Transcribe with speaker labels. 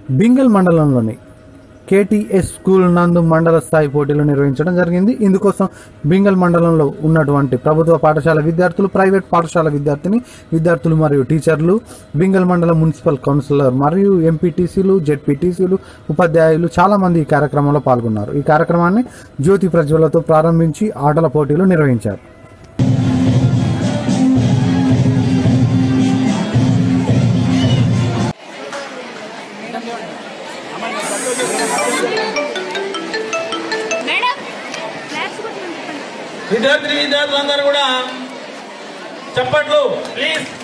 Speaker 1: బింగల్ మండలంలోని KTS school నందు మండల స్థాయి పోటీలు నిర్వహించడం జరిగింది ఇందుకోసం బింగల్ మండలంలో ఉన్నటువంటి ప్రభుత్వ పాఠశాల విద్యార్థులు ప్రైవేట్ పాఠశాల విద్యార్థిని విద్యార్థులు మరియు టీచర్లు బింగల్ మండల మున్సిపల్ కౌన్సిలర్ మరియు ఎంపీటీసీలు జెడ్పీటీసీలు ఉపాధ్యాయులు చాలా మంది ఈ కార్యక్రమంలో పాల్గొన్నారు ఈ కార్యక్రమాన్ని జ్యోతి ప్రజ్వలతో ప్రారంభించి ఆటల పోటీలు నిర్వహించారు
Speaker 2: మేడం క్లాస్ కొట్టమని చెప్పండి
Speaker 3: విద్యార్థిని విద్యార్థులందరూ కూడా చప్పట్లు ప్లీజ్